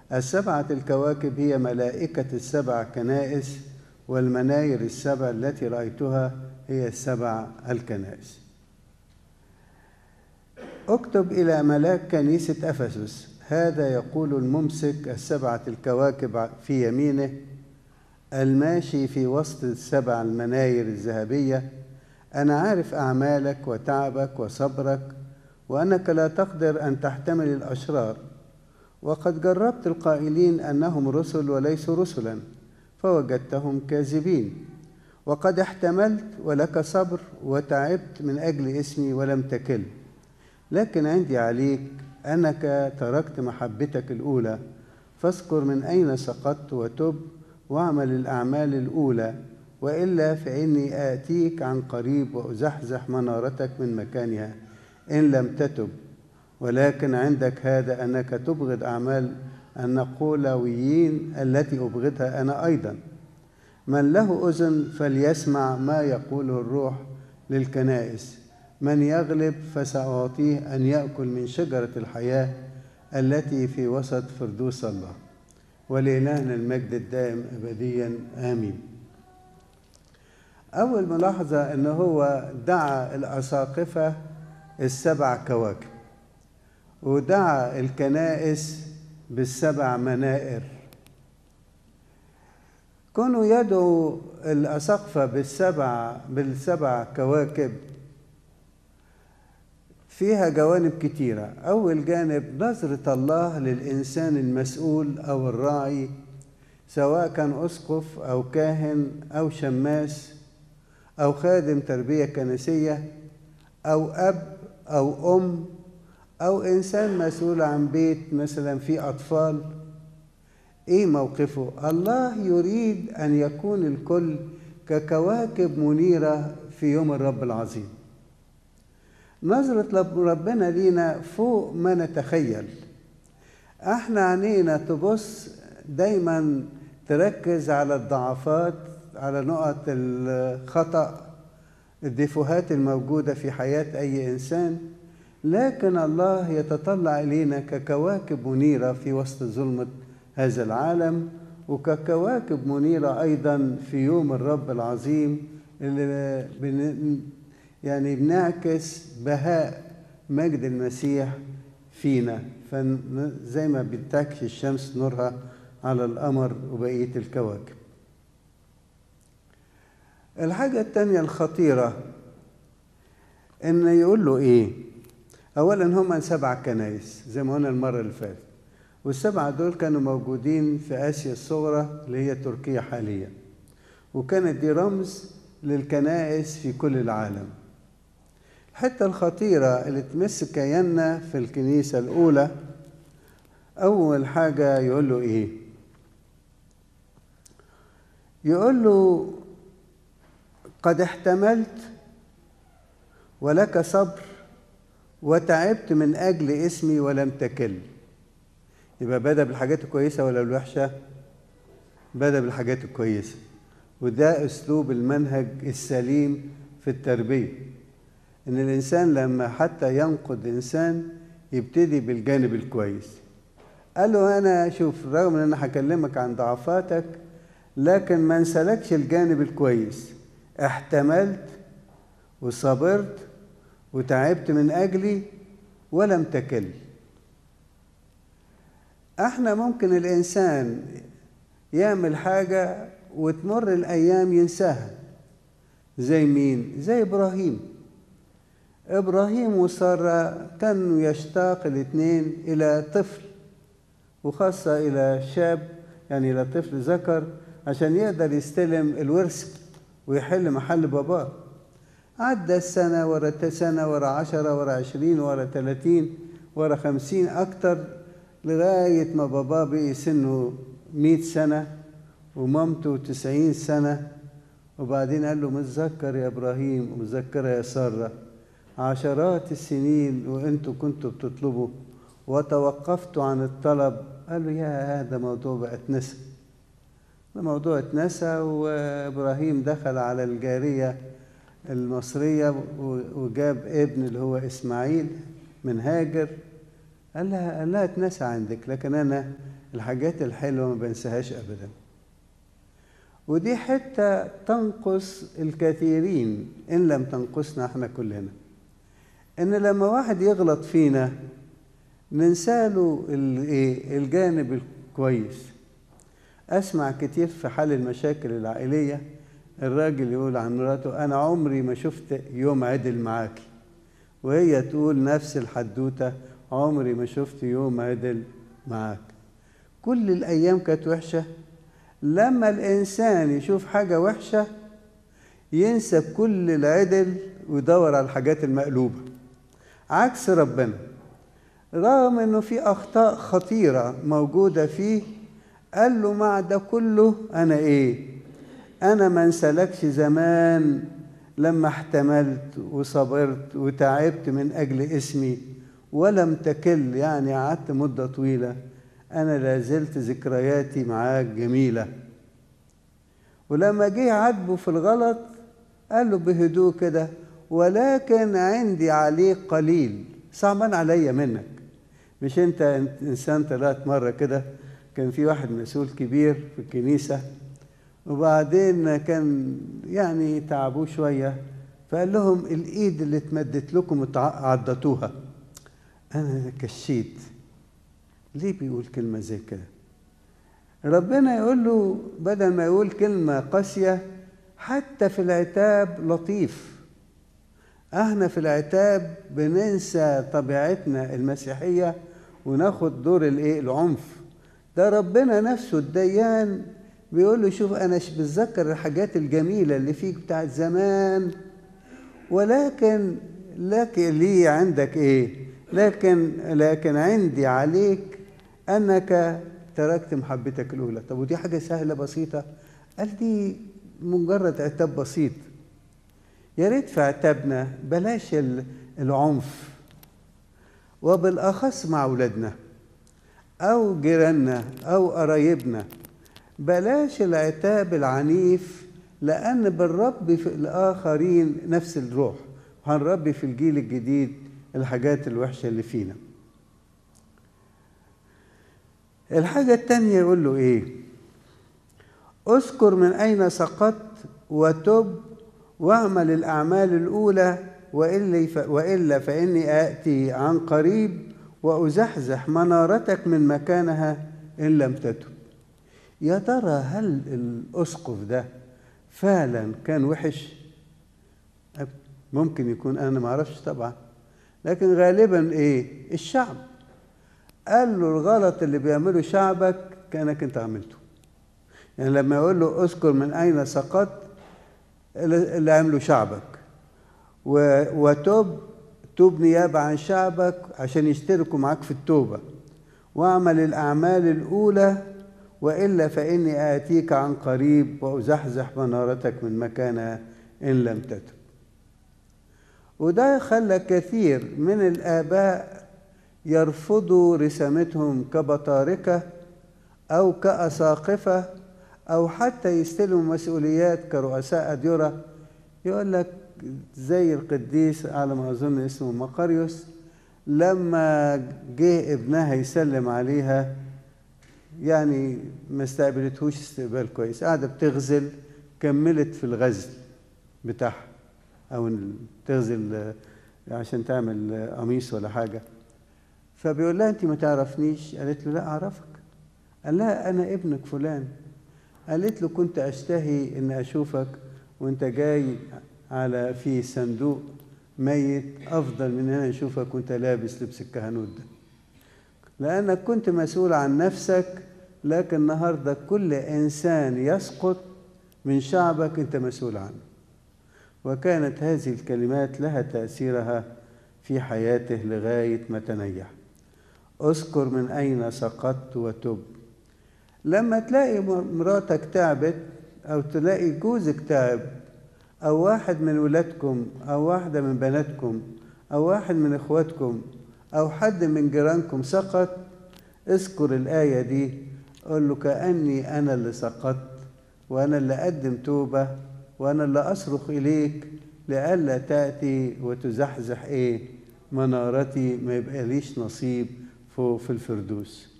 السبعة الكواكب هي ملائكة السبع كنائس والمناير السبع التي رأيتها هي السبع الكنائس اكتب إلى ملاك كنيسة أفسس هذا يقول الممسك السبعة الكواكب في يمينه الماشي في وسط السبع المناير الذهبية أنا عارف أعمالك وتعبك وصبرك وأنك لا تقدر أن تحتمل الأشرار وقد جربت القائلين أنهم رسل وليسوا رسلا فوجدتهم كاذبين وقد احتملت ولك صبر وتعبت من أجل اسمي ولم تكل لكن عندي عليك أنك تركت محبتك الأولى فاذكر من أين سقطت وتب واعمل الأعمال الأولى وإلا فإني آتيك عن قريب وأزحزح منارتك من مكانها إن لم تتب ولكن عندك هذا أنك تبغض أعمال النقولويين التي أبغضها أنا أيضا من له أذن فليسمع ما يقوله الروح للكنائس من يغلب فسأعطيه أن يأكل من شجرة الحياة التي في وسط فردوس الله ولإلهنا المجد الدائم أبديا آمين أول ملاحظة أنه هو دعا الأساقفة السبع كواكب ودعا الكنائس بالسبع منائر كونوا يدعو الأسقفة بالسبع بالسبع كواكب فيها جوانب كتيرة أول جانب نظرة الله للإنسان المسؤول أو الراعي سواء كان أسقف أو كاهن أو شماس أو خادم تربية كنسية أو أب أو أم أو إنسان مسؤول عن بيت مثلا فيه أطفال إيه موقفه؟ الله يريد أن يكون الكل ككواكب منيرة في يوم الرب العظيم نظرة ربنا لينا فوق ما نتخيل احنا عينينا تبص دايما تركز على الضعفات على نقط الخطأ الديفوهات الموجودة في حياة أي إنسان لكن الله يتطلع إلينا ككواكب منيرة في وسط ظلمة هذا العالم وككواكب منيرة أيضا في يوم الرب العظيم اللي بن يعني بنعكس بهاء مجد المسيح فينا فزي ما بتكشف الشمس نورها على القمر وبقية الكواكب الحاجة التانية الخطيرة إن يقول له إيه؟ أولا هم سبع كنايس زي ما قلنا المرة اللي فاتت والسبعة دول كانوا موجودين في آسيا الصغرى اللي هي تركيا حاليا وكانت دي رمز للكنائس في كل العالم الحتة الخطيرة اللي تمس كياننا في الكنيسة الأولى أول حاجة يقول له إيه؟ يقول له قد احتملت ولك صبر وتعبت من أجل اسمي ولم تكل يبقى بدأ بالحاجات الكويسة ولا الوحشة؟ بدأ بالحاجات الكويسة وده أسلوب المنهج السليم في التربية إن الإنسان لما حتى ينقد إنسان يبتدي بالجانب الكويس قال له أنا شوف رغم إن أنا هكلمك عن ضعفاتك لكن ما انسلكش الجانب الكويس احتملت وصبرت وتعبت من أجلي ولم تكل احنا ممكن الإنسان يعمل حاجة وتمر الأيام ينساها زي مين؟ زي إبراهيم إبراهيم وسارة كانوا يشتاق الاثنين إلى طفل وخاصة إلى شاب يعني إلى طفل ذكر عشان يقدر يستلم الورث ويحل محل باباه عدى السنة ورا سنة ورا عشرة ورا عشرين ورا تلاتين ورا خمسين أكتر لغاية ما باباه بقي سنه مئة سنة ومامته تسعين سنة وبعدين قال له متذكر يا إبراهيم ومتذكرة يا سارة عشرات السنين وانتوا كنتوا بتطلبوا وتوقفتوا عن الطلب قال له يا هذا موضوع بقى اتنسى الموضوع اتنسى وابراهيم دخل على الجاريه المصريه وجاب ابن اللي هو اسماعيل من هاجر قال لها قال لها اتنسى عندك لكن انا الحاجات الحلوه ما بنساهاش ابدا ودي حته تنقص الكثيرين ان لم تنقصنا احنا كلنا ان لما واحد يغلط فينا ننساله الايه الجانب الكويس اسمع كتير في حال المشاكل العائليه الراجل يقول عن مراته انا عمري ما شفت يوم عدل معاكي وهي تقول نفس الحدوته عمري ما شفت يوم عدل معاك كل الايام كانت وحشه لما الانسان يشوف حاجه وحشه ينسى كل العدل ويدور على الحاجات المقلوبه عكس ربنا رغم انه في اخطاء خطيره موجوده فيه قال له مع ده كله انا ايه انا ما انسلكش زمان لما احتملت وصبرت وتعبت من اجل اسمي ولم تكل يعني قعدت مده طويله انا لازلت ذكرياتي معاك جميله ولما جه عاتبه في الغلط قال له بهدوء كده ولكن عندي عليك قليل صعبان عليا منك مش انت انسان طلعت مره كده كان في واحد مسؤول كبير في الكنيسه وبعدين كان يعني تعبوه شويه فقال لهم الايد اللي اتمدت لكم عضتوها انا كشيت ليه بيقول كلمه زي كده ربنا يقول له بدل ما يقول كلمه قاسيه حتى في العتاب لطيف احنا في العتاب بننسى طبيعتنا المسيحيه وناخد دور الايه العنف ده ربنا نفسه الديان بيقول له شوف انا بتذكر الحاجات الجميله اللي فيك بتاعت زمان ولكن لك لي عندك ايه لكن لكن عندي عليك انك تركت محبتك الاولى طب ودي حاجه سهله بسيطه قال دي مجرد عتاب بسيط يا ريت في عتابنا بلاش العنف وبالاخص مع اولادنا او جيراننا او قرايبنا بلاش العتاب العنيف لان بنربي في الاخرين نفس الروح هنربي في الجيل الجديد الحاجات الوحشه اللي فينا الحاجه التانيه يقول له ايه اذكر من اين سقطت وتب واعمل الاعمال الاولى والا والا فاني اتي عن قريب وازحزح منارتك من مكانها ان لم تتب يا ترى هل الاسقف ده فعلا كان وحش ممكن يكون انا ما اعرفش طبعا لكن غالبا ايه الشعب قال له الغلط اللي بيعمله شعبك كانك انت عملته يعني لما يقول له اذكر من اين سقطت اللي عمله شعبك وتوب توب نيابة عن شعبك عشان يشتركوا معاك في التوبة واعمل الأعمال الأولى وإلا فإني آتيك عن قريب وأزحزح منارتك من مكانها إن لم تتب وده خلى كثير من الآباء يرفضوا رسامتهم كبطاركة أو كأساقفة أو حتى يستلموا مسؤوليات كرؤساء أديرة يقول لك زي القديس على ما أظن اسمه مقاريوس لما جه ابنها يسلم عليها يعني ما استقبلتهوش استقبال كويس قاعدة بتغزل كملت في الغزل بتاعها أو تغزل عشان تعمل قميص ولا حاجة فبيقول لها أنت ما تعرفنيش قالت له لا أعرفك قال لها أنا ابنك فلان قالت له كنت أشتهي إن أشوفك وأنت جاي على في صندوق ميت أفضل من أن أشوفك وأنت لابس لبس الكهنوت ده لأنك كنت مسؤول عن نفسك لكن النهاردة كل إنسان يسقط من شعبك أنت مسؤول عنه وكانت هذه الكلمات لها تأثيرها في حياته لغاية ما تنيح اذكر من أين سقطت وتب لما تلاقي مراتك تعبت أو تلاقي جوزك تعب أو واحد من ولادكم أو واحدة من بناتكم أو واحد من إخواتكم أو حد من جيرانكم سقط اذكر الآية دي قول له كأني أنا اللي سقطت وأنا اللي أقدم توبة وأنا اللي أصرخ إليك لئلا تأتي وتزحزح إيه منارتي ما يبقى ليش نصيب فوق في الفردوس